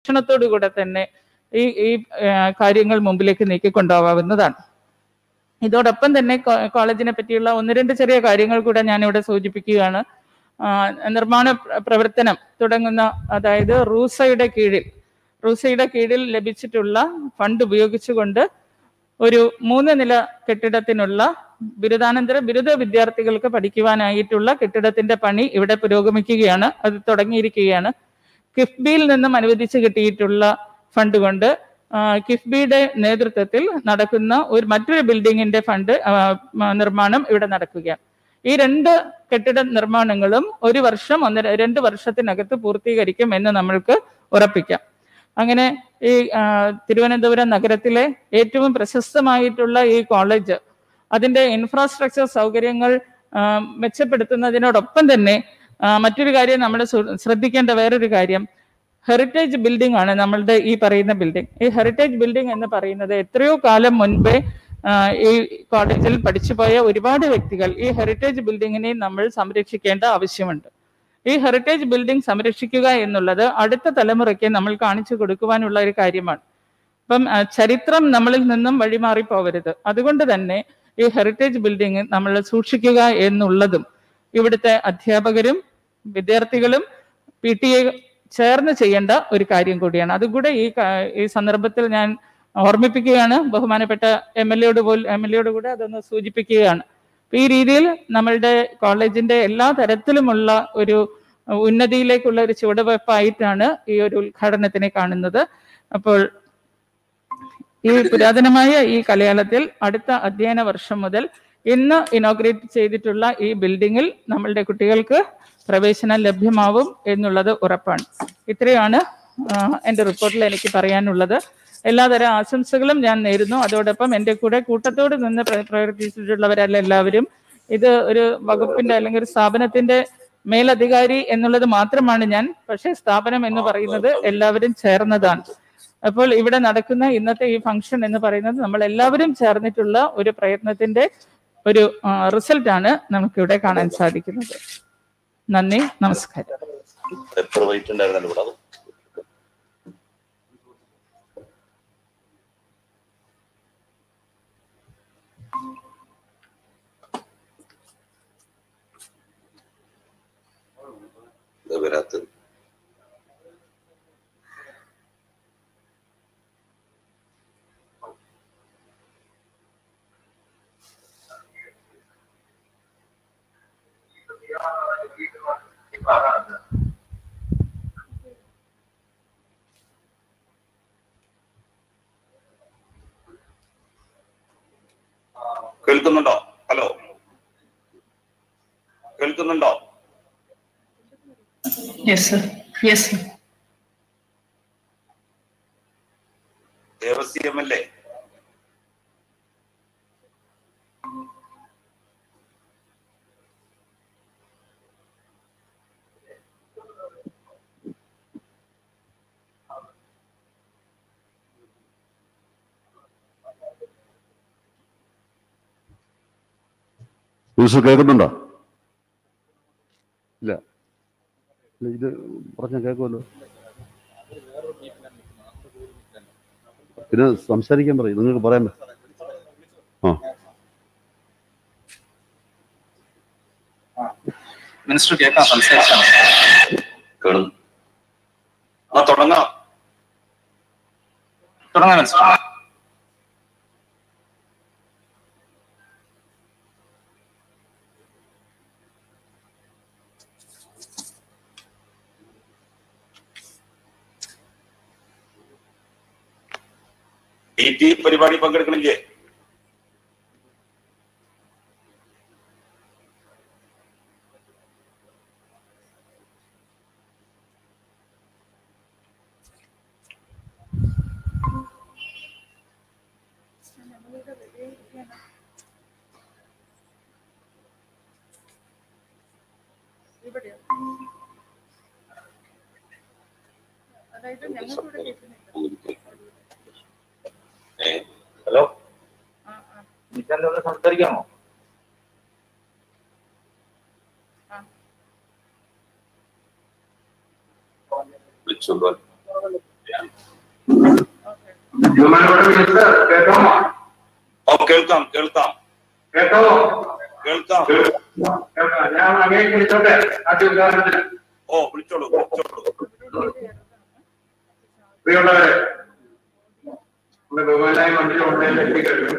വീക്ഷണത്തോടു കൂടെ തന്നെ ഈ ഈ ആ, കാര്യങ്ങൾ മുമ്പിലേക്ക് നീക്കിക്കൊണ്ടുപോകാവുന്നതാണ് ഇതോടൊപ്പം തന്നെ കോ- കോളേജിനെ പറ്റിയുള്ള ഒന്ന് രണ്ട് ചെറിയ കാര്യങ്ങൾ കൂടെ ഞാനിവിടെ സൂചിപ്പിക്കുകയാണ് ആ, നിർമ്മാണ പ്ര- പ്രവർത്തനം തുടങ്ങുന്ന അതായത് റൂസയുടെ കീഴിൽ റൂസയുടെ കീഴിൽ ലഭിച്ചിട്ടുള്ള ഫണ്ട് ഉപയോഗിച്ചുകൊണ്ട് ഒരു മൂന്ന് നില കെട്ടിടത്തിനുള്ള ബിരുദാനന്തര ബിരുദ വിദ്യാർത്ഥികൾക്ക് പഠിക്കുവാനായിട്ടുള്ള കെട്ടിടത്തിന്റെ പണി ഇവിടെ പുരോഗമിക്കുകയാണ് അത് തുടങ്ങിയിരിക്കുകയാണ് കിഫ്ബിയിൽ നിന്നും അനുവദിച്ച് കിട്ടിയിട്ടുള്ള ഫണ്ട് കൊണ്ട് ആ, കിഫ്ബിയുടെ നേതൃത്വത്തിൽ നടക്കുന്ന ഒരു മറ്റൊരു ബിൽഡിങ്ങിന്റെ ഫണ്ട് ആ, മ- നിർമ്മാണം ഇവിടെ നടക്കുകയാണ് ഈ രണ്ട് കെട്ടിട നിർമ്മാണങ്ങളും ഒരു വർഷം ഒന്നര രണ്ട് വർഷത്തിനകത്ത് പൂർത്തീകരിക്കും എന്ന് നമ്മൾക്ക് ഉറപ്പിക്കാം അങ്ങനെ ഈ ആ, തിരുവനന്തപുരം നഗരത്തിലെ ഏറ്റവും പ്രശസ്തമായിട്ടുള്ള ഈ കോളേജ് അതിന്റെ ഇൻഫ്രാസ്ട്രക്ചർ സൗകര്യങ്ങൾ ആ, മെച്ചപ്പെടുത്തുന്നതിനോടൊപ്പം തന്നെ ആ, മറ്റൊരു കാര്യം നമ്മൾ സു- ശ്രദ്ധിക്കേണ്ട വേറൊരു കാര്യം ഹെറിറ്റേജ് ബിൽഡിംഗ് ആണ് നമ്മളുടെ ഈ പറയുന്ന ബിൽഡിംഗ് ഈ ഹെറിറ്റേജ് ബിൽഡിംഗ് എന്ന് പറയുന്നത് എത്രയോ കാലം മുൻപേ ആ, ഈ കോളേജിൽ പഠിച്ചുപോയ ഒരുപാട് വ്യക്തികൾ ഈ ഹെറിറ്റേജ് ബിൽഡിങ്ങിനെ നമ്മൾ സംരക്ഷിക്കേണ്ട ആവശ്യമുണ്ട് ഈ ഹെറിറ്റേജ് ബിൽഡിംഗ് സംരക്ഷിക്കുക എന്നുള്ളത് അടുത്ത തലമുറയ്ക്ക് നമ്മൾ കാണിച്ചു കൊടുക്കുവാനുള്ള ഒരു കാര്യമാണ് അപ്പം ആ, ചരിത്രം നമ്മളിൽ നിന്നും വഴിമാറി പോകരുത് അതുകൊണ്ട് തന്നെ ഈ ഹെറിറ്റേജ് ബിൽഡിംഗ് നമ്മൾ സൂക്ഷിക്കുക എന്നുള്ളതും ഇവിടുത്തെ അധ്യാപകരും വിദ്യാർത്ഥികളും പി ടി എ ചേർന്ന് ചെയ്യേണ്ട ഒരു കാര്യം കൂടിയാണ് അതുകൂടെ ഈ കാ- ഈ സന്ദർഭത്തിൽ ഞാൻ ഓർമ്മിപ്പിക്കുകയാണ് ബഹുമാനപ്പെട്ട എം എൽ എയോട് പോലും എം എൽ എയോട് കൂടെ അതൊന്ന് സൂചിപ്പിക്കുകയാണ് അപ്പൊ ഈ രീതിയിൽ നമ്മളുടെ കോളേജിന്റെ എല്ലാ തരത്തിലുമുള്ള ഒരു ഉന്നതിയിലേക്കുള്ള ഒരു ചുവടുവയ്പായിട്ടാണ് ഈ ഒരു ഉദ്ഘാടനത്തിനെ കാണുന്നത് അപ്പോൾ ഈ പുരാതനമായ ഈ കലയാളത്തിൽ അടുത്ത അധ്യയന വർഷം മുതൽ ഇന്ന് ഇനോഗ്രേറ്റ് ചെയ്തിട്ടുള്ള ഈ ബിൽഡിങ്ങിൽ നമ്മളുടെ കുട്ടികൾക്ക് പ്രവേശനം ലഭ്യമാവും എന്നുള്ളത് ഉറപ്പാണ് ഇത്രയാണ് ആ, എൻ്റെ റിപ്പോർട്ടിൽ എനിക്ക് പറയാനുള്ളത് എല്ലാതരം ആശംസകളും ഞാൻ നേരുന്നു അതോടൊപ്പം എൻ്റെ കൂടെ കൂട്ടത്തോട് നിന്ന് പ്ര- പ്രവർത്തിച്ചിട്ടുള്ളവരല്ല എല്ലാവരും ഇത് ഒരു വകുപ്പിന്റെ അല്ലെങ്കിൽ ഒരു സ്ഥാപനത്തിന്റെ മേലധികാരി എന്നുള്ളത് മാത്രമാണ് ഞാൻ പക്ഷേ സ്ഥാപനം എന്ന് പറയുന്നത് എല്ലാവരും ചേർന്നതാണ് അപ്പോൾ ഇവിടെ നടക്കുന്ന ഇന്നത്തെ ഈ ഫംഗ്ഷൻ എന്ന് പറയുന്നത് നമ്മൾ എല്ലാവരും ചേർന്നിട്ടുള്ള ഒരു പ്രയത്നത്തിന്റെ ഒരു റിസൾട്ട് ആണ് നമുക്കിവിടെ കാണാൻ സാധിക്കുന്നത് നന്ദി നമസ്കാരം എത്ര വെയിറ്റ് ഉണ്ടായിരുന്നല്ലോ ഇവിടെ അത് ഇത് വരാത്തത് കേൾക്കുന്നുണ്ടോ ഹലോ കേൾക്കുന്നുണ്ടോ Yes, sir. Yes, sir. Devasi M L A news കേൾക്കുന്നുണ്ടോ ഇല്ല ഇല്ല, ഇത് പറഞ്ഞ കേൾക്കുമല്ലോ പിന്നെ സംസാരിക്കാൻ പറയും നിങ്ങൾക്ക് പറയാൻ പ- ആ മിനിസ്റ്റർ കേൾക്കാം സംസാരിക്കാം കേളും ആ തുടങ്ങാം തുടങ്ങാം മിനിസ്റ്റർ ഈ ടി പരിപാടി പങ്കെടുക്കണില്ലേ ഏ ഹലോ ഒന്ന് സംസാരിക്കാമോ വിളിച്ചോളൂ ബഹുമാനപ്പെട്ട മിനിസ്റ്റർ കേൾക്കാമോ ഓ കേൾക്കാം കേൾക്കാം കേൾക്കാമോ കേൾക്കാം കേൾക്കാം ഞാൻ അങ്ങേക്ക് വിളിച്ചോട്ടെ ആദ്യ ഉദാഹരണത്തിന് ഓ വിളിച്ചോളൂ വിളിച്ചോളൂ പ്രിയമുള്ളവരെ നമ്മുടെ ബഹുമാനായ മന്ത്രി ഓൺലൈനിൽ എത്തിക്കഴിഞ്ഞു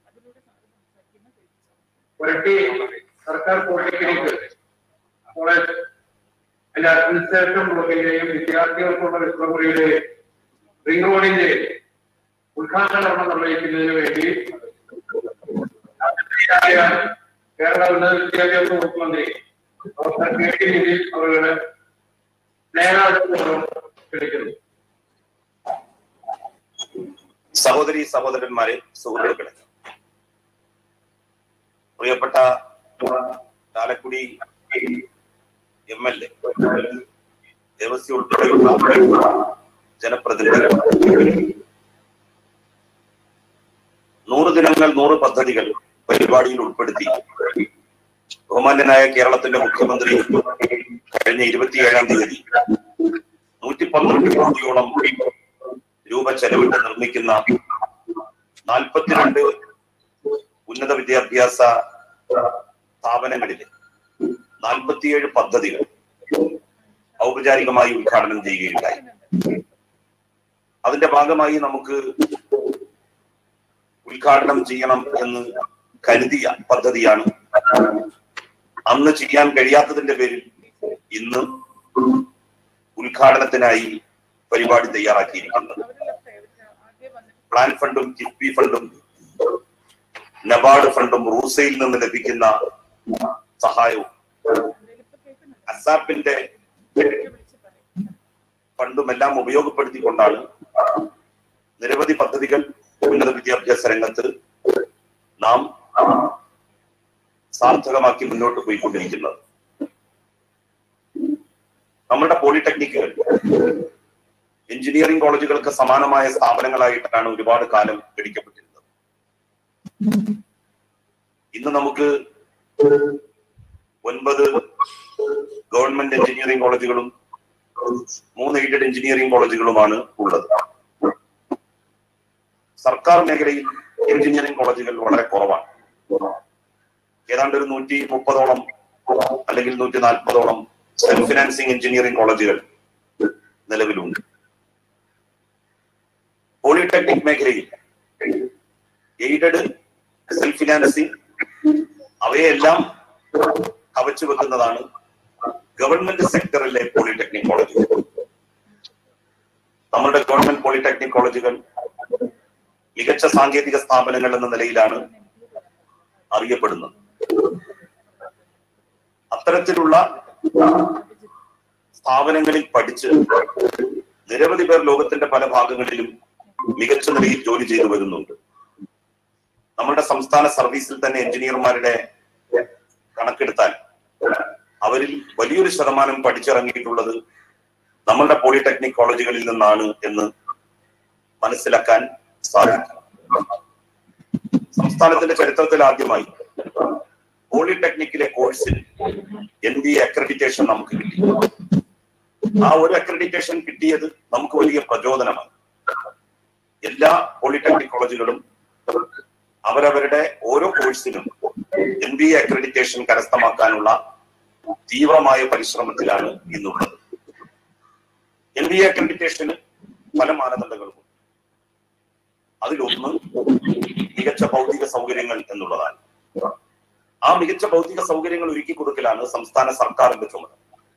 ഒരട്ടി സർക്കാർ പോളിടെക്നിക് കോളേജ് അതിന്റെ അഡ്മിനിസ്ട്രേഷൻ ബ്ലോക്കിന്റെയും വിദ്യാർത്ഥികൾക്കുള്ള വിശ്രമുറിയുടെയും റിംഗ് റോഡിന്റെ ഉദ്ഘാടനം നിർവഹിക്കുന്നതിന് വേണ്ടി ആദരണീയരായ കേരള ഉന്നത വിദ്യാഭ്യാസ വകുപ്പ് മന്ത്രി ഡോക്ടർ കെ ടി നിതീഷ് അവരുടെ സ്നേഹാദരവും ക്ഷണിക്കുന്നു സഹോദരി സഹോദരന്മാരെ സുഹൃത്തുക്കളെ പ്രിയപ്പെട്ട ചാലക്കുടി എം എൽ എ ദേവസ്വം ഉൾപ്പെടെയുള്ള ജനപ്രതിനിധികൾ നൂറ് ദിനങ്ങൾ നൂറ് പദ്ധതികൾ പരിപാടിയിൽ ഉൾപ്പെടുത്തി ബഹുമാന്യനായ കേരളത്തിന്റെ മുഖ്യമന്ത്രി കഴിഞ്ഞ ഇരുപത്തിയേഴാം തീയതി നൂറ്റി പന്ത്രണ്ട് കോടിയോളം രൂപ ചെലവിട്ട് നിർമ്മിക്കുന്ന നാൽപ്പത്തിരണ്ട് ഉന്നത വിദ്യാഭ്യാസ സ്ഥാപനങ്ങളിലെ നാൽപ്പത്തിയേഴ് പദ്ധതികൾ ഔപചാരികമായി ഉദ്ഘാടനം ചെയ്യുകയുണ്ടായി അതിന്റെ ഭാഗമായി നമുക്ക് ഉദ്ഘാടനം ചെയ്യണം എന്ന് കരുതിയ പദ്ധതിയാണ് അന്ന് ചെയ്യാൻ കഴിയാത്തതിന്റെ പേരിൽ ഇന്ന് ഉദ്ഘാടനത്തിനായി പരിപാടി തയ്യാറാക്കിയിരിക്കുന്നത് പ്ലാൻ ഫണ്ടും കിഫ്ബി ഫണ്ടും നബാർഡ് ഫണ്ടും റൂസയിൽ നിന്ന് ലഭിക്കുന്ന സഹായവും അസാപ്പിന്റെ ഫണ്ടും എല്ലാം ഉപയോഗപ്പെടുത്തിക്കൊണ്ടാണ് നിരവധി പദ്ധതികൾ ഉന്നത വിദ്യാഭ്യാസ രംഗത്ത് നാം സാർത്ഥകമാക്കി മുന്നോട്ട് പോയിക്കൊണ്ടിരിക്കുന്നത് നമ്മുടെ പോളിടെക്നിക്കുകൾ എഞ്ചിനീയറിംഗ് കോളേജുകൾക്ക് സമാനമായ സ്ഥാപനങ്ങളായിട്ടാണ് ഒരുപാട് കാലം ഗണിക്കപ്പെട്ടിരുന്നത് ഇന്ന് നമുക്ക് ഒൻപത് ഗവൺമെന്റ് എഞ്ചിനീയറിംഗ് കോളേജുകളും മൂന്ന് എയ്ഡഡ് എഞ്ചിനീയറിംഗ് കോളേജുകളുമാണ് ഉള്ളത് സർക്കാർ മേഖലയിൽ എഞ്ചിനീയറിംഗ് കോളേജുകൾ വളരെ കുറവാണ് ഏതാണ്ട് ഒരു നൂറ്റി മുപ്പതോളം അല്ലെങ്കിൽ നൂറ്റി നാൽപ്പതോളം സെൽഫ് ഫിനാൻസിങ് എഞ്ചിനീയറിംഗ് കോളേജുകൾ നിലവിലുണ്ട് പോളിടെക്നിക് മേഖലയിൽ എയ്ഡഡ് സെൽഫ് ഫിനാൻസിങ് അവയെല്ലാം കവച്ചു വെക്കുന്നതാണ് ഗവൺമെന്റ് സെക്ടറിലെ പോളിടെക്നിക് കോളേജുകൾ നമ്മുടെ ഗവൺമെന്റ് പോളിടെക്നിക് കോളേജുകൾ മികച്ച സാങ്കേതിക സ്ഥാപനങ്ങൾ എന്ന നിലയിലാണ് അറിയപ്പെടുന്നത് അത്തരത്തിലുള്ള സ്ഥാപനങ്ങളിൽ പഠിച്ച് നിരവധി പേർ ലോകത്തിന്റെ പല ഭാഗങ്ങളിലും മികച്ച നിലയിൽ ജോലി ചെയ്തു വരുന്നുണ്ട് നമ്മുടെ സംസ്ഥാന സർവീസിൽ തന്നെ എഞ്ചിനീയർമാരുടെ കണക്കെടുത്താൽ അവരിൽ വലിയൊരു ശതമാനം പഠിച്ചിറങ്ങിയിട്ടുള്ളത് നമ്മളുടെ പോളിടെക്നിക് കോളേജുകളിൽ നിന്നാണ് എന്ന് മനസ്സിലാക്കാൻ സാധിക്കും സംസ്ഥാനത്തിന്റെ ചരിത്രത്തിൽ ആദ്യമായി പോളിടെക്നിക്കിലെ കോഴ്സിൽ എൻ ബി എ അക്രഡിറ്റേഷൻ നമുക്ക് കിട്ടി ആ ഒരു അക്രഡിറ്റേഷൻ കിട്ടിയത് നമുക്ക് വലിയ പ്രചോദനമാണ് എല്ലാ പോളിടെക്നിക് കോളേജുകളും അവരവരുടെ ഓരോ കോഴ്സിനും എൻ ബി എ അക്രഡിറ്റേഷൻ കരസ്ഥമാക്കാനുള്ള തീവ്രമായ പരിശ്രമത്തിലാണ് ഇന്നുള്ളത് എൻ ബി എ അക്രഡിറ്റേഷന് പല മാനദണ്ഡങ്ങളുമുണ്ട് അതിലൊന്ന് മികച്ച ഭൗതിക സൗകര്യങ്ങൾ എന്നുള്ളതാണ് ആ മികച്ച ഭൗതിക സൗകര്യങ്ങൾ ഒരുക്കി കൊടുക്കലാണ് സംസ്ഥാന സർക്കാരിന്റെ ചുമതല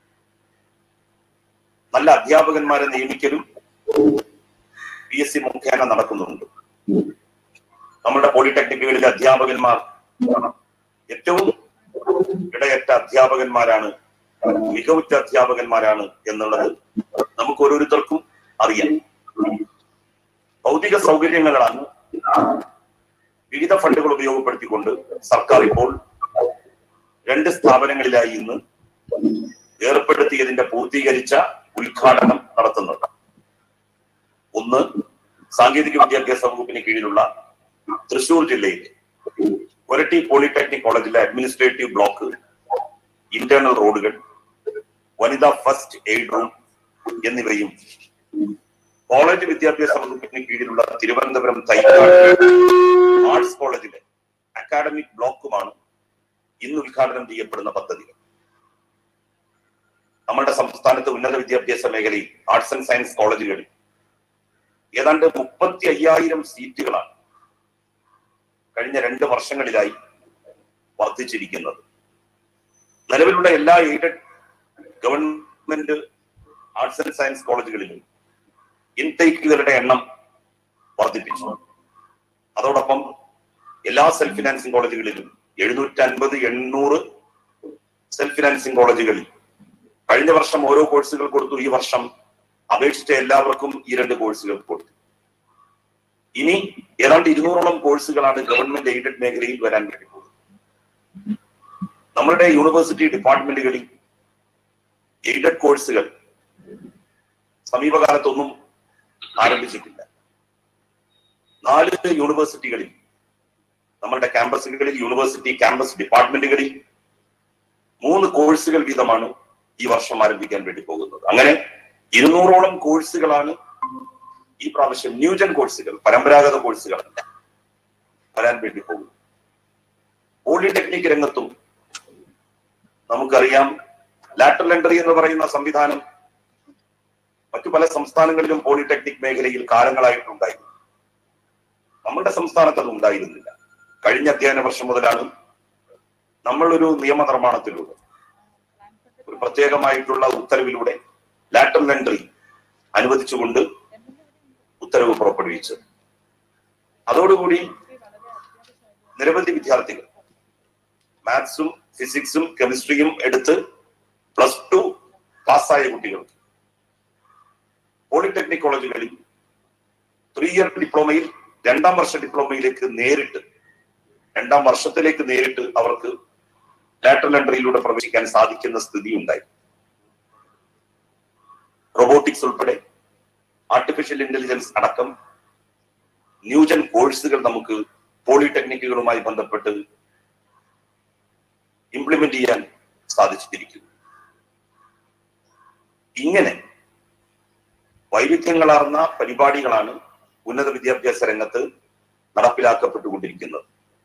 നല്ല അധ്യാപകന്മാരെ നിയമിക്കലും പി എസ് സി മുഖേന നടക്കുന്നുണ്ട് നമ്മുടെ പോളിടെക്നിക്കുകളിലെ അധ്യാപകന്മാർ ഏറ്റവും ഇടയറ്റ അധ്യാപകന്മാരാണ് മികവുറ്റ അധ്യാപകന്മാരാണ് എന്നുള്ളത് നമുക്ക് ഓരോരുത്തർക്കും അറിയാം ഭൗതിക സൗകര്യങ്ങളാണ് വിവിധ ഫണ്ടുകൾ ഉപയോഗപ്പെടുത്തിക്കൊണ്ട് സർക്കാർ ഇപ്പോൾ രണ്ട് സ്ഥാപനങ്ങളിലായി ഇന്ന് ഏർപ്പെടുത്തിയതിന്റെ പൂർത്തീകരിച്ച ഉദ്ഘാടനം നടത്തുന്നത് ഒന്ന് സാങ്കേതിക വിദ്യാഭ്യാസ വകുപ്പിന് കീഴിലുള്ള തൃശൂർ ജില്ലയിലെ ഒരട്ടി പോളിടെക്നിക് കോളേജിലെ അഡ്മിനിസ്ട്രേറ്റീവ് ബ്ലോക്ക് ഇന്റേണൽ റോഡുകൾ വനിതാ ഫസ്റ്റ് എയ്ഡ് റൂം എന്നിവയും കോളേജ് വിദ്യാഭ്യാസ വകുപ്പിന് കീഴിലുള്ള തിരുവനന്തപുരം തൈക്കാട് ആർട്സ് കോളേജിലെ അക്കാഡമിക് ബ്ലോക്കുമാണ് ഇന്ന് ഉദ്ഘാടനം ചെയ്യപ്പെടുന്ന പദ്ധതികൾ നമ്മുടെ സംസ്ഥാനത്ത് ഉന്നത വിദ്യാഭ്യാസ മേഖലയിൽ ആർട്സ് ആൻഡ് സയൻസ് കോളേജുകളിൽ ഏതാണ്ട് മുപ്പത്തി അയ്യായിരം സീറ്റുകളാണ് കഴിഞ്ഞ രണ്ട് വർഷങ്ങളിലായി വർദ്ധിച്ചിരിക്കുന്നത് നിലവിലുള്ള എല്ലാ aided government arts and science കോളേജുകളിലും ഇൻടേക്കുകളുടെ എണ്ണം വർദ്ധിപ്പിച്ചു അതോടൊപ്പം എല്ലാ സെൽഫ് ഫിനാൻസിംഗ് കോളേജുകളിലും എഴുന്നൂറ്റി അൻപത് എണ്ണൂറ് സെൽഫ് ഫിനാൻസിംഗ് കോളേജുകളിൽ കഴിഞ്ഞ വർഷം ഓരോ കോഴ്സുകൾ കൊടുത്തു ഈ വർഷം അപേക്ഷിച്ച എല്ലാവർക്കും ഈ രണ്ട് കോഴ്സുകൾ കൊടുത്തു ഇനി ഏതാണ്ട് ഇരുന്നൂറോളം കോഴ്സുകളാണ് ഗവൺമെന്റ് എയ്ഡഡ് മേഖലയിൽ വരാൻ വേണ്ടി പോകുന്നത് നമ്മുടെ യൂണിവേഴ്സിറ്റി ഡിപ്പാർട്ട്മെന്റുകളിൽ എയ്ഡഡ് കോഴ്സുകൾ സമീപകാലത്തൊന്നും ആരംഭിച്ചിട്ടില്ല നാല് യൂണിവേഴ്സിറ്റികളിൽ നമ്മുടെ ക്യാമ്പസുകളിൽ യൂണിവേഴ്സിറ്റി ക്യാമ്പസ് ഡിപ്പാർട്ട്മെന്റുകളിൽ മൂന്ന് കോഴ്സുകൾ വീതമാണ് ഈ വർഷം ആരംഭിക്കാൻ വേണ്ടി പോകുന്നത് അങ്ങനെ ഇരുന്നൂറോളം കോഴ്സുകളാണ് ഈ പ്രാവശ്യം ന്യൂജൻ കോഴ്സുകൾ പരമ്പരാഗത കോഴ്സുകളല്ല വരാൻ വേണ്ടി പോകുന്നു പോളിടെക്നിക് രംഗത്തും നമുക്കറിയാം ലാറ്ററൽ എൻട്രി എന്ന് പറയുന്ന സംവിധാനം മറ്റു പല സംസ്ഥാനങ്ങളിലും പോളിടെക്നിക് മേഖലയിൽ കാലങ്ങളായിട്ടുണ്ടായിരുന്നു നമ്മുടെ സംസ്ഥാനത്ത് അത് ഉണ്ടായിരുന്നില്ല കഴിഞ്ഞ അധ്യയന വർഷം മുതലാണ് നമ്മളൊരു നിയമനിർമ്മാണത്തിലൂടെ ഒരു പ്രത്യേകമായിട്ടുള്ള ഉത്തരവിലൂടെ ലാറ്ററൽ എൻട്രി അനുവദിച്ചുകൊണ്ട് ഉത്തരവ് പുറപ്പെടുവിച്ചു അതോടുകൂടി നിരവധി വിദ്യാർത്ഥികൾ മാത്സും ഫിസിക്സും കെമിസ്ട്രിയും എടുത്ത് പ്ലസ് ടു പാസ്സായ കുട്ടികൾക്ക് പോളിടെക്നിക് കോളേജുകളിൽ ത്രീ ഇയർ ഡിപ്ലോമയിൽ രണ്ടാം വർഷ ഡിപ്ലോമയിലേക്ക് നേരിട്ട് രണ്ടാം വർഷത്തിലേക്ക് നേരിട്ട് അവർക്ക് ലാറ്ററൽ എൻട്രിയിലൂടെ പ്രവേശിക്കാൻ സാധിക്കുന്ന സ്ഥിതി ഉണ്ടായി റോബോട്ടിക്സ് ഉൾപ്പെടെ ആർട്ടിഫിഷ്യൽ ഇന്റലിജൻസ് അടക്കം ന്യൂജൻ കോഴ്സുകൾ നമുക്ക് പോളിടെക്നിക്കുകളുമായി ബന്ധപ്പെട്ട് ഇംപ്ലിമെന്റ് ചെയ്യാൻ സാധിച്ചിരിക്കുന്നു ഇങ്ങനെ വൈവിധ്യങ്ങളാർന്ന പരിപാടികളാണ് ഉന്നത വിദ്യാഭ്യാസ രംഗത്ത് നടപ്പിലാക്കപ്പെട്ടുകൊണ്ടിരിക്കുന്നത്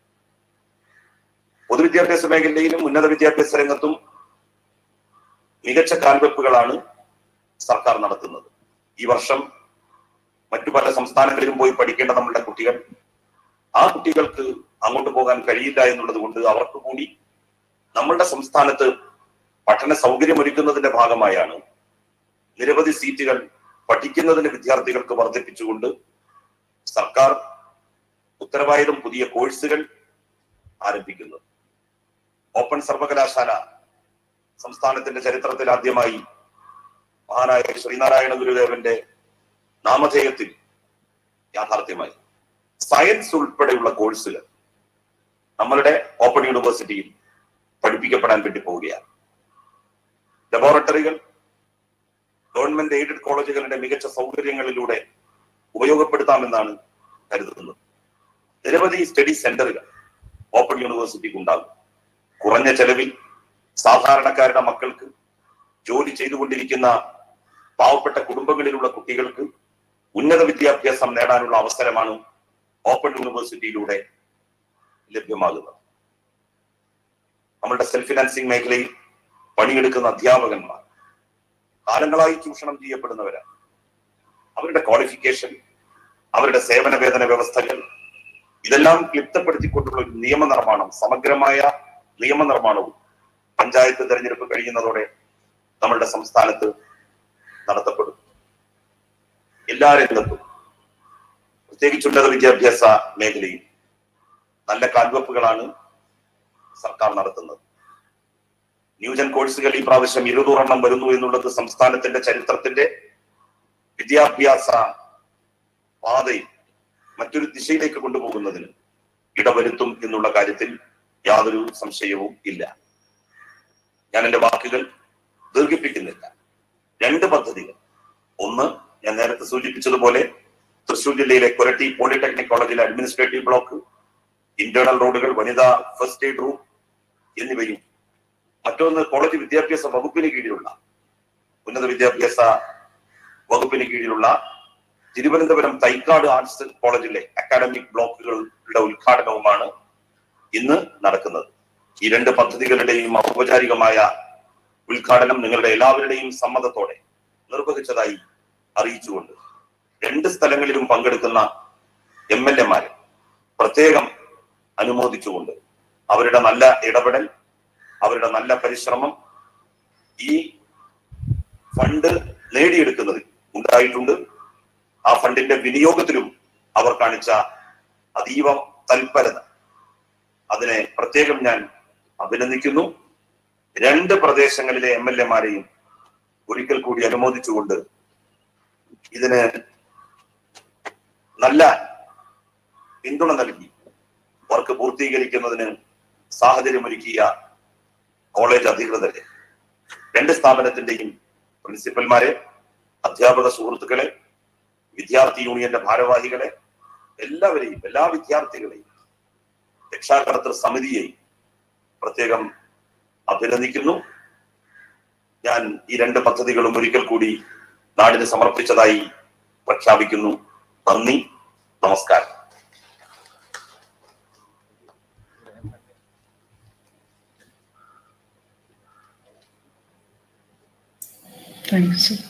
പൊതുവിദ്യാഭ്യാസ മേഖലയിലും ഉന്നത വിദ്യാഭ്യാസ രംഗത്തും മികച്ച കാൽവെപ്പുകളാണ് സർക്കാർ നടത്തുന്നത് ഈ വർഷം മറ്റു പല സംസ്ഥാനങ്ങളിലും പോയി പഠിക്കേണ്ട നമ്മളുടെ കുട്ടികൾ ആ കുട്ടികൾക്ക് അങ്ങോട്ട് പോകാൻ കഴിയില്ല എന്നുള്ളത് കൊണ്ട് അവർക്ക് കൂടി നമ്മളുടെ സംസ്ഥാനത്ത് പഠന സൗകര്യം ഒരുക്കുന്നതിന്റെ ഭാഗമായാണ് നിരവധി സീറ്റുകൾ പഠിക്കുന്നതിന് വിദ്യാർത്ഥികൾക്ക് വർദ്ധിപ്പിച്ചുകൊണ്ട് സർക്കാർ ഉത്തരവാദിത്തം പുതിയ കോഴ്സുകൾ ആരംഭിക്കുന്നത് ഓപ്പൺ സർവകലാശാല സംസ്ഥാനത്തിന്റെ ചരിത്രത്തിൽ ആദ്യമായി മഹാനായ ശ്രീനാരായണ ഗുരുദേവന്റെ നാമധേയത്തിൽ യാഥാർത്ഥ്യമായി സയൻസ് ഉൾപ്പെടെയുള്ള കോഴ്സുകൾ നമ്മളുടെ ഓപ്പൺ യൂണിവേഴ്സിറ്റിയിൽ പഠിപ്പിക്കപ്പെടാൻ വേണ്ടി പോവുകയാണ് ലബോറട്ടറികൾ ഗവൺമെന്റ് എയ്ഡഡ് കോളേജുകളുടെ മികച്ച സൗകര്യങ്ങളിലൂടെ ഉപയോഗപ്പെടുത്താമെന്നാണ് കരുതുന്നത് നിരവധി സ്റ്റഡി സെന്ററുകൾ ഓപ്പൺ യൂണിവേഴ്സിറ്റിക്ക് ഉണ്ടാകും കുറഞ്ഞ ചെലവിൽ സാധാരണക്കാരുടെ മക്കൾക്ക് ജോലി ചെയ്തുകൊണ്ടിരിക്കുന്ന പാവപ്പെട്ട കുടുംബങ്ങളിലുള്ള കുട്ടികൾക്ക് ഉന്നത വിദ്യാഭ്യാസം നേടാനുള്ള അവസരമാണ് ഓപ്പൺ യൂണിവേഴ്സിറ്റിയിലൂടെ ലഭ്യമാകുന്നത് നമ്മളുടെ സെൽഫ് ഫിനാൻസിങ് മേഖലയിൽ പണിയെടുക്കുന്ന അധ്യാപകന്മാർ കാലങ്ങളായി ചൂഷണം ചെയ്യപ്പെടുന്നവരാണ് അവരുടെ ക്വാളിഫിക്കേഷൻ അവരുടെ സേവന വേതന വ്യവസ്ഥകൾ ഇതെല്ലാം ക്ലിപ്തപ്പെടുത്തിക്കൊണ്ടുള്ള ഒരു നിയമനിർമ്മാണം സമഗ്രമായ നിയമനിർമ്മാണവും പഞ്ചായത്ത് തെരഞ്ഞെടുപ്പ് കഴിയുന്നതോടെ നമ്മളുടെ സംസ്ഥാനത്ത് നടത്തപ്പെടും എല്ലാ രംഗത്തും പ്രത്യേകിച്ച് ഉന്നത വിദ്യാഭ്യാസ മേഖലയിൽ നല്ല കാൽവെപ്പുകളാണ് സർക്കാർ നടത്തുന്നത് ന്യൂജൻ കോഴ്സുകൾ ഈ പ്രാവശ്യം ഇരുന്നൂറെണ്ണം വരുന്നു എന്നുള്ളത് സംസ്ഥാനത്തിന്റെ ചരിത്രത്തിന്റെ വിദ്യാഭ്യാസ പാതയിൽ മറ്റൊരു ദിശയിലേക്ക് കൊണ്ടുപോകുന്നതിന് ഇടവരുത്തും എന്നുള്ള കാര്യത്തിൽ യാതൊരു സംശയവും ഇല്ല ഞാൻ എന്റെ വാക്കുകൾ ദീർഘിപ്പിക്കുന്നില്ല രണ്ട് പദ്ധതികൾ ഒന്ന് ഞാൻ നേരത്തെ സൂചിപ്പിച്ചതുപോലെ തൃശൂർ ജില്ലയിലെ കൊരട്ടി പോളിടെക്നിക് കോളേജിലെ അഡ്മിനിസ്ട്രേറ്റീവ് ബ്ലോക്ക് ഇന്റേണൽ റോഡുകൾ വനിതാ ഫസ്റ്റ് എയ്ഡ് റൂം എന്നിവയും മറ്റൊന്ന് കോളേജ് വിദ്യാഭ്യാസ വകുപ്പിന് കീഴിലുള്ള ഉന്നത വിദ്യാഭ്യാസ വകുപ്പിന് കീഴിലുള്ള തിരുവനന്തപുരം തൈക്കാട് ആർട്സ് കോളേജിലെ അക്കാഡമിക് ബ്ലോക്കുകളുടെ ഉദ്ഘാടനവുമാണ് ഇന്ന് നടക്കുന്നത് ഈ രണ്ട് പദ്ധതികളുടെയും ഔപചാരികമായ ഉദ്ഘാടനം നിങ്ങളുടെ എല്ലാവരുടെയും സമ്മതത്തോടെ നിർവഹിച്ചതായി അറിയിച്ചുകൊണ്ട് രണ്ട് സ്ഥലങ്ങളിലും പങ്കെടുക്കുന്ന എം എൽ എമാരെ പ്രത്യേകം അനുമോദിച്ചുകൊണ്ട് അവരുടെ നല്ല ഇടപെടൽ അവരുടെ നല്ല പരിശ്രമം ഈ ഫണ്ട് നേടിയെടുക്കുന്നതിൽ ഉണ്ടായിട്ടുണ്ട് ആ ഫണ്ടിന്റെ വിനിയോഗത്തിലും അവർ കാണിച്ച അതീവ തൽപരത അതിനെ പ്രത്യേകം ഞാൻ അഭിനന്ദിക്കുന്നു രണ്ട് പ്രദേശങ്ങളിലെ എം എൽ എമാരെയും ഒരിക്കൽ കൂടി അനുമോദിച്ചുകൊണ്ട് ഇതിന് നല്ല പിന്തുണ നൽകി വർക്ക് പൂർത്തീകരിക്കുന്നതിന് സാഹചര്യമൊരുക്കിയ കോളേജ് അധികൃതരെ രണ്ട് സ്ഥാപനത്തിന്റെയും പ്രിൻസിപ്പൽമാരെ അധ്യാപക സുഹൃത്തുക്കളെ വിദ്യാർത്ഥി യൂണിയന്റെ ഭാരവാഹികളെ എല്ലാവരെയും എല്ലാ വിദ്യാർത്ഥികളെയും രക്ഷാകർത്തൃ സമിതിയെയും പ്രത്യേകം അഭിനന്ദിക്കുന്നു ഞാൻ ഈ രണ്ട് പദ്ധതികളും ഒരിക്കൽ കൂടി നാടിന് സമർപ്പിച്ചതായി പ്രഖ്യാപിക്കുന്നു നന്ദി നമസ്കാരം Thank you, sir.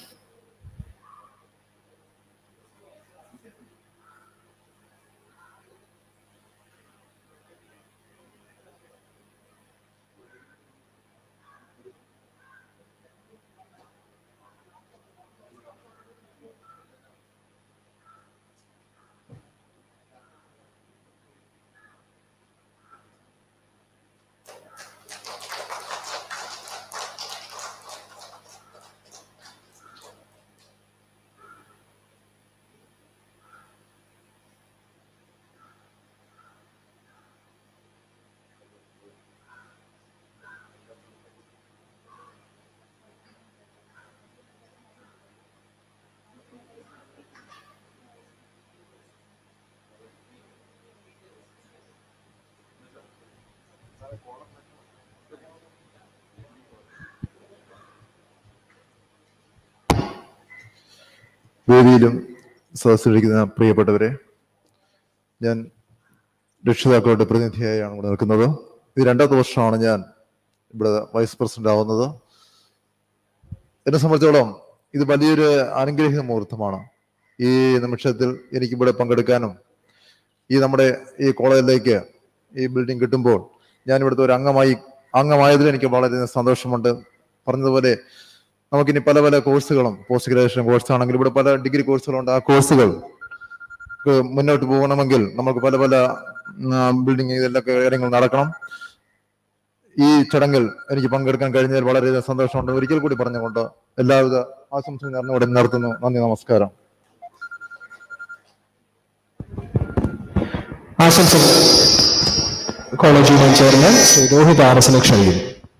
വേദിയിലും സദസ്സിലിരിക്കുന്ന പ്രിയപ്പെട്ടവരെ ഞാൻ രക്ഷിതാക്കളുടെ പ്രതിനിധിയായാണ് ഇവിടെ നിൽക്കുന്നത് ഇത് രണ്ടാമത്തെ വർഷമാണ് ഞാൻ ഇവിടെ വൈസ് പ്രസിഡന്റ് ആവുന്നത് എന്നെ സംബന്ധിച്ചോളം ഇത് വലിയൊരു അനുഗ്രഹീത മുഹൂർത്തമാണ് ഈ നിമിഷത്തിൽ എനിക്ക് ഇവിടെ പങ്കെടുക്കാനും ഈ നമ്മുടെ ഈ കോളേജിലേക്ക് ഈ ബിൽഡിംഗ് കിട്ടുമ്പോൾ ഞാൻ ഇവിടുത്തെ ഒരു അംഗമായി അംഗമായതിൽ എനിക്ക് വളരെയധികം സന്തോഷമുണ്ട് പറഞ്ഞതുപോലെ നമുക്കിനി പല പല കോഴ്സുകളും പോസ്റ്റ് ഗ്രാജുവേഷൻ കോഴ്സ് ആണെങ്കിൽ ഇവിടെ പല ഡിഗ്രി കോഴ്സുകളുണ്ട് ആ കോഴ്സുകൾ ക്ക് മുന്നോട്ട് പോകണമെങ്കിൽ നമുക്ക് പല പല ബിൽഡിംഗ് ഇതെല്ലാം കാര്യങ്ങൾ നടക്കണം ഈ ചടങ്ങിൽ എനിക്ക് പങ്കെടുക്കാൻ കഴിഞ്ഞതിൽ വളരെയധികം സന്തോഷമുണ്ട് ഒരിക്കൽ കൂടി പറഞ്ഞുകൊണ്ട് എല്ലാവിധ ആശംസയും നേർന്നുകൂടെ നിർത്തുന്നു നന്ദി നമസ്കാരം ആശംസകൾ college union chairman Shri Rohit R എസിനെ ക്ഷണിക്കുന്നു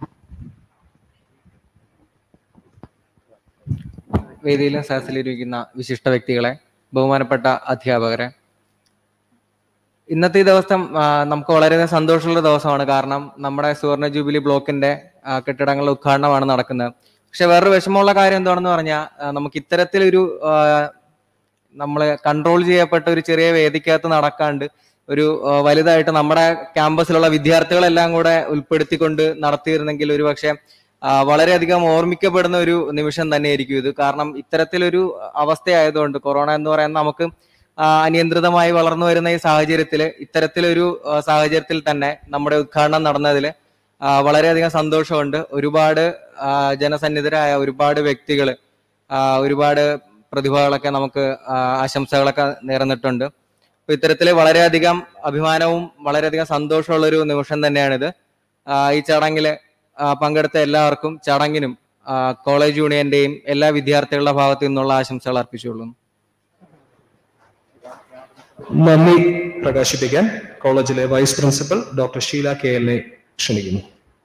വേദിയിലും സദസ്സിലിരിക്കുന്ന വിശിഷ്ട വ്യക്തികളെ ബഹുമാനപ്പെട്ട അധ്യാപകരെ ഇന്നത്തെ ഈ ദിവസം ആ, നമുക്ക് വളരെയധികം സന്തോഷമുള്ള ദിവസമാണ് കാരണം നമ്മുടെ സുവർണ ജൂബിലി ബ്ലോക്കിന്റെ ആ, കെട്ടിടങ്ങളുടെ ഉദ്ഘാടനമാണ് നടക്കുന്നത് പക്ഷെ വേറൊരു വിഷമമുള്ള കാര്യം എന്താണെന്ന് പറഞ്ഞാൽ ആ, നമുക്ക് ഇത്തരത്തിലൊരു നമ്മൾ കൺട്രോൾ ചെയ്യപ്പെട്ട ഒരു ചെറിയ വേദിക്കകത്ത് നടക്കാണ്ട് ഒരു ആ, വലുതായിട്ട് നമ്മുടെ ക്യാമ്പസിലുള്ള വിദ്യാർത്ഥികളെല്ലാം കൂടെ ഉൾപ്പെടുത്തിക്കൊണ്ട് നടത്തിയിരുന്നെങ്കിൽ ഒരു പക്ഷേ ആ, വളരെയധികം ഓർമ്മിക്കപ്പെടുന്ന ഒരു നിമിഷം തന്നെയായിരിക്കും ഇത് കാരണം ഇത്തരത്തിലൊരു അവസ്ഥയായതുകൊണ്ട് കൊറോണ എന്ന് പറയുന്ന നമുക്ക് ആ, അനിയന്ത്രിതമായി വളർന്നു വരുന്ന ഈ സാഹചര്യത്തിൽ ഇത്തരത്തിലൊരു ആ, സാഹചര്യത്തിൽ തന്നെ നമ്മുടെ ഉദ്ഘാടനം നടന്നതിൽ വളരെയധികം സന്തോഷമുണ്ട് ഒരുപാട് ആ, ജനസന്നിധരായ ഒരുപാട് വ്യക്തികൾ ഒരുപാട് പ്രതിഭകളൊക്കെ നമുക്ക് ആ, ആശംസകളൊക്കെ നേർന്നിട്ടുണ്ട് അപ്പൊ ഇത്തരത്തിൽ വളരെയധികം അഭിമാനവും വളരെയധികം സന്തോഷമുള്ള ഒരു നിമിഷം തന്നെയാണിത് ആ, ഈ ചടങ്ങിൽ പങ്കെടുത്ത എല്ലാവർക്കും ചടങ്ങിനും ആ, കോളേജ് യൂണിയന്റെയും എല്ലാ വിദ്യാർത്ഥികളുടെ ഭാഗത്തു നിന്നുള്ള ആശംസകൾ അർപ്പിച്ചുകൊള്ളുന്നു നന്ദി പ്രകാശിപ്പിക്കാൻ കോളേജിലെ vice principal doctor Sheela K L A ക്ഷണിക്കുന്നു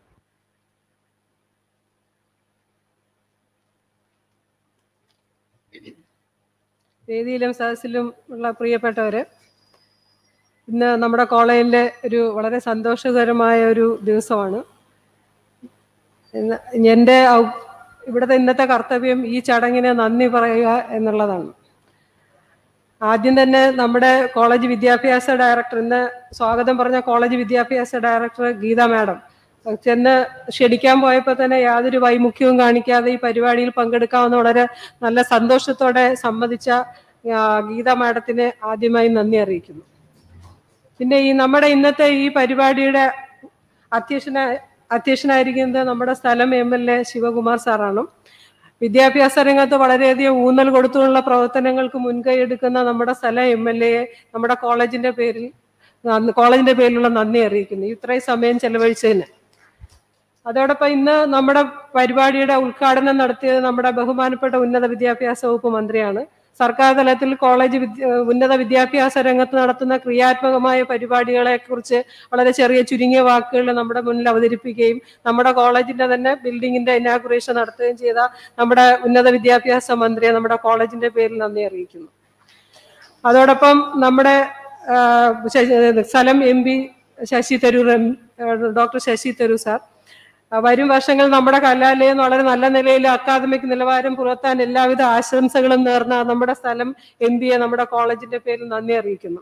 വേദിയിലും സദസ്സിലും ഉള്ള പ്രിയപ്പെട്ടവര് ഇന്ന് നമ്മുടെ കോളേജിലെ ഒരു വളരെ സന്തോഷകരമായ ഒരു ദിവസമാണ് ഇന്ന് എൻ്റെ ഔ- ഇവിടുത്തെ ഇന്നത്തെ കർത്തവ്യം ഈ ചടങ്ങിന് നന്ദി പറയുക എന്നുള്ളതാണ് ആദ്യം തന്നെ നമ്മുടെ കോളേജ് വിദ്യാഭ്യാസ ഡയറക്ടർ ഇന്ന് സ്വാഗതം പറഞ്ഞ കോളേജ് വിദ്യാഭ്യാസ ഡയറക്ടർ ഗീത മാഡം ചെന്ന് ക്ഷണിക്കാൻ പോയപ്പോൾ തന്നെ യാതൊരു വൈമുഖ്യവും കാണിക്കാതെ ഈ പരിപാടിയിൽ പങ്കെടുക്കാമെന്ന് വളരെ നല്ല സന്തോഷത്തോടെ സമ്മതിച്ച ആ, ഗീത മാഡത്തിന് ആദ്യമായി നന്ദി അറിയിക്കുന്നു പിന്നെ ഈ നമ്മുടെ ഇന്നത്തെ ഈ പരിപാടിയുടെ അധ്യക്ഷന അധ്യക്ഷനായിരിക്കുന്നത് നമ്മുടെ സ്ഥലം എം എൽ എ ശിവകുമാർ സാറാണ് വിദ്യാഭ്യാസ രംഗത്ത് വളരെയധികം ഊന്നൽ കൊടുത്തുള്ള പ്രവർത്തനങ്ങൾക്ക് മുൻകൈ എടുക്കുന്ന നമ്മുടെ സ്ഥലം എം എൽ എയെ നമ്മുടെ കോളേജിന്റെ പേരിൽ നന്ദി- കോളേജിന്റെ പേരിലുള്ള നന്ദി അറിയിക്കുന്നു ഇത്രയും സമയം ചെലവഴിച്ചതിന് അതോടൊപ്പം ഇന്ന് നമ്മുടെ പരിപാടിയുടെ ഉദ്ഘാടനം നടത്തിയത് നമ്മുടെ ബഹുമാനപ്പെട്ട ഉന്നത വിദ്യാഭ്യാസ വകുപ്പ് മന്ത്രിയാണ് സർക്കാർ തലത്തിൽ കോളേജ് വിദ്യ ഉന്നത വിദ്യാഭ്യാസ രംഗത്ത് നടത്തുന്ന ക്രിയാത്മകമായ പരിപാടികളെ കുറിച്ച് വളരെ ചെറിയ ചുരുങ്ങിയ വാക്കുകൾ നമ്മുടെ മുന്നിൽ അവതരിപ്പിക്കുകയും നമ്മുടെ കോളേജിന്റെ തന്നെ ബിൽഡിങ്ങിന്റെ ഇനാഗുറേഷൻ നടത്തുകയും ചെയ്ത നമ്മുടെ ഉന്നത വിദ്യാഭ്യാസ മന്ത്രിയെ നമ്മുടെ കോളേജിന്റെ പേരിൽ നന്ദി അറിയിക്കുന്നു അതോടൊപ്പം നമ്മുടെ ആ, ശശി- സ്ഥലം M P Shashi Tharoor M doctor Shashi Tharoor sir ആ, വരും വർഷങ്ങൾ നമ്മുടെ കലാലയം വളരെ നല്ല നിലയിൽ അക്കാദമിക് നിലവാരം പുലർത്താൻ എല്ലാവിധ ആശംസകളും നേർന്ന നമ്മുടെ സ്ഥലം എം പിയെ നമ്മുടെ കോളേജിന്റെ പേരിൽ നന്ദി അറിയിക്കുന്നു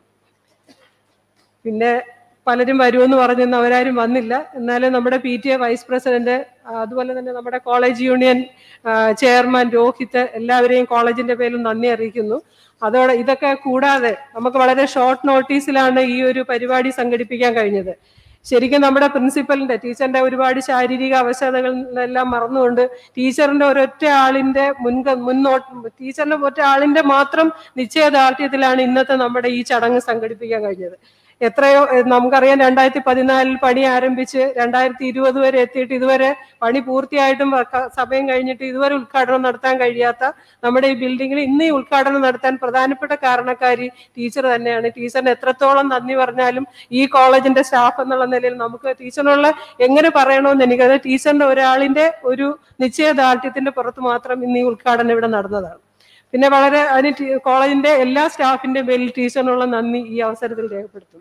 പിന്നെ പലരും വരുമെന്ന് പറഞ്ഞിരുന്നു അവരാരും വന്നില്ല എന്നാലും നമ്മുടെ P T A vice president ആ, അതുപോലെ തന്നെ നമ്മുടെ കോളേജ് യൂണിയൻ ആ, ചെയർമാൻ രോഹിത് എല്ലാവരെയും കോളേജിന്റെ പേരിൽ നന്ദി അറിയിക്കുന്നു അതോടെ ഇതൊക്കെ കൂടാതെ നമുക്ക് വളരെ ഷോർട്ട് നോട്ടീസിലാണ് ഈ ഒരു പരിപാടി സംഘടിപ്പിക്കാൻ കഴിഞ്ഞത് ശരിക്കും നമ്മുടെ പ്രിൻസിപ്പലിന്റെ ടീച്ചറിന്റെ ഒരുപാട് ശാരീരിക അവശതകളെല്ലാം മറന്നുകൊണ്ട് ടീച്ചറിന്റെ ഒരൊറ്റ ആളിന്റെ മുൻക മുന്നോട്ട് ടീച്ചറിന്റെ ഒറ്റ ആളിന്റെ മാത്രം നിശ്ചയദാർഢ്യത്തിലാണ് ഇന്നത്തെ നമ്മുടെ ഈ ചടങ്ങ് സംഘടിപ്പിക്കാൻ കഴിഞ്ഞത് എത്രയോ എ, നമുക്കറിയാം രണ്ടായിരത്തി പതിനാലിൽ പണി ആരംഭിച്ച് രണ്ടായിരത്തി ഇരുപത് വരെ എത്തിയിട്ട് ഇതുവരെ പണി പൂർത്തിയായിട്ടും വക്ക- സമയം കഴിഞ്ഞിട്ട് ഇതുവരെ ഉദ്ഘാടനം നടത്താൻ കഴിയാത്ത നമ്മുടെ ഈ ബിൽഡിങ്ങിൽ ഇന്ന് ഈ ഉദ്ഘാടനം നടത്താൻ പ്രധാനപ്പെട്ട കാരണക്കാരി ടീച്ചർ തന്നെയാണ് ടീച്ചറിന് എത്രത്തോളം നന്ദി പറഞ്ഞാലും ഈ കോളേജിന്റെ സ്റ്റാഫ് എന്നുള്ള നിലയിൽ നമുക്ക് ടീച്ചറിനുള്ള എങ്ങനെ പറയണമെന്ന് എനിക്കത് ടീച്ചറിന്റെ ഒരാളിന്റെ ഒരു നിശ്ചയദാർഢ്യത്തിന്റെ പുറത്ത് മാത്രം ഇന്ന് ഈ ഉദ്ഘാടനം ഇവിടെ നടന്നതാണ് പിന്നെ വളരെ അതിന് ടീ- കോളേജിന്റെ എല്ലാ സ്റ്റാഫിന്റെ പേരിൽ ടീച്ചറിനുള്ള നന്ദി ഈ അവസരത്തിൽ രേഖപ്പെടുത്തുന്നു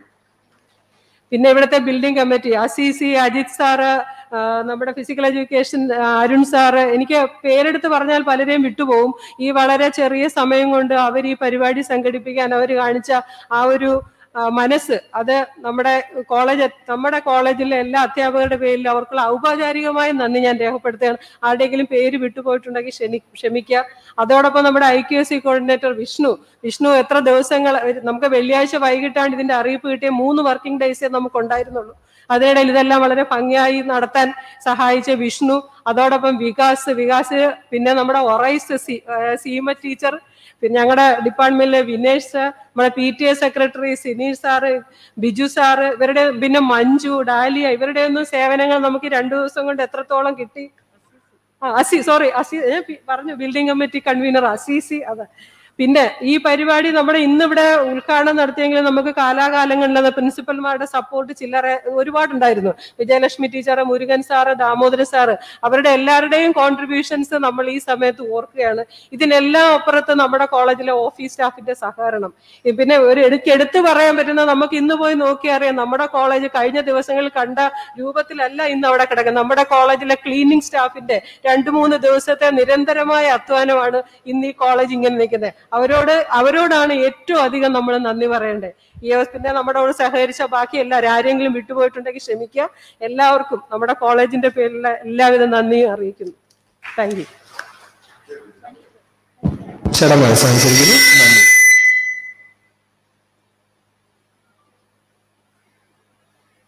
പിന്നെ ഇവിടുത്തെ ബിൽഡിംഗ് കമ്മിറ്റി അസീസി അജിത് സാറ് ആ, നമ്മുടെ ഫിസിക്കൽ എഡ്യൂക്കേഷൻ ആ, അരുൺ സാറ് എനിക്ക് പേരെടുത്ത് പറഞ്ഞാൽ പലരെയും വിട്ടുപോകും ഈ വളരെ ചെറിയ സമയം കൊണ്ട് അവർ ഈ പരിപാടി സംഘടിപ്പിക്കാൻ അവർ കാണിച്ച ആ ഒരു ആ, മനസ്സ് അത് നമ്മുടെ കോളേജ് നമ്മുടെ കോളേജിലെ എല്ലാ അധ്യാപകരുടെ പേരിൽ അവർക്കുള്ള ഔപചാരികമായ നന്ദി ഞാൻ രേഖപ്പെടുത്തുകയാണ് ആരുടെയെങ്കിലും പേര് വിട്ടുപോയിട്ടുണ്ടെങ്കിൽ ക്ഷമി ക്ഷമിക്കുക അതോടൊപ്പം നമ്മുടെ I Q S C coordinator Vishnu Vishnu എത്ര ദിവസങ്ങൾ നമുക്ക് വെള്ളിയാഴ്ച വൈകിട്ടാണ് ഇതിന്റെ അറിയിപ്പ് കിട്ടിയ മൂന്ന് വർക്കിംഗ് ഡേയ്സേ നമുക്ക് ഉണ്ടായിരുന്നുള്ളൂ അതിനിടയിൽ ഇതെല്ലാം വളരെ ഭംഗിയായി നടത്താൻ സഹായിച്ച വിഷ്ണു അതോടൊപ്പം വികാസ് വികാസ് പിന്നെ നമ്മുടെ ഒറൈസ് സി ഏഹ് സീമ ടീച്ചർ പിന്നെ ഞങ്ങളുടെ ഡിപ്പാർട്ട്മെന്റിലെ വിനേഷ് സാർ നമ്മുടെ P T A secretary Sineesh sir Biju sir ഇവരുടെ പിന്നെ മഞ്ജു ഡാലിയ ഇവരുടെ ഒന്നും സേവനങ്ങൾ നമുക്ക് രണ്ടു ദിവസം കൊണ്ട് എത്രത്തോളം കിട്ടി ആ, അസി സോറി അസി ഞാൻ പി- പറഞ്ഞു ബിൽഡിംഗ് കമ്മിറ്റി കൺവീനർ അസീസി അതെ പിന്നെ ഈ പരിപാടി നമ്മുടെ ഇന്നിവിടെ ഉദ്ഘാടനം നടത്തിയെങ്കിൽ നമുക്ക് കാലാകാലങ്ങളിൽ അത് പ്രിൻസിപ്പൽമാരുടെ സപ്പോർട്ട് ചില്ലറ ഒരുപാടുണ്ടായിരുന്നു Vijayalakshmi teacher Murugan sir Damodaran sir അവരുടെ എല്ലാവരുടെയും കോൺട്രിബ്യൂഷൻസ് നമ്മൾ ഈ സമയത്ത് ഓർക്കുകയാണ് ഇതിനെല്ലാം അപ്പുറത്ത് നമ്മുടെ കോളേജിലെ ഓഫീസ് സ്റ്റാഫിന്റെ സഹകരണം ഈ പിന്നെ ഒരു എനിക്ക് എടുത്തു പറയാൻ പറ്റുന്ന നമുക്ക് ഇന്ന് പോയി നോക്കി അറിയാം നമ്മുടെ കോളേജ് കഴിഞ്ഞ ദിവസങ്ങളിൽ കണ്ട രൂപത്തിലല്ല ഇന്ന് അവിടെ കിടക്കുന്നത് നമ്മുടെ കോളേജിലെ ക്ലീനിങ് സ്റ്റാഫിന്റെ രണ്ട് മൂന്ന് ദിവസത്തെ നിരന്തരമായ അധ്വാനമാണ് ഇന്ന് ഈ കോളേജ് ഇങ്ങനെ നിൽക്കുന്നത് അവരോട് അവരോടാണ് ഏറ്റവും അധികം നമ്മൾ നന്ദി പറയേണ്ടത് ഈ അവസ്ഥ പിന്നെ നമ്മുടെ കൂടെ സഹകരിച്ച ബാക്കി എല്ലാവരും ആരെങ്കിലും വിട്ടുപോയിട്ടുണ്ടെങ്കിൽ ക്ഷമിക്കുക എല്ലാവർക്കും നമ്മുടെ കോളേജിന്റെ പേരിലുള്ള എല്ലാവിധ നന്ദിയും അറിയിക്കുന്നു താങ്ക് യു ചടങ്ങ് അവസാനിച്ചിരിക്കുന്നു നന്ദി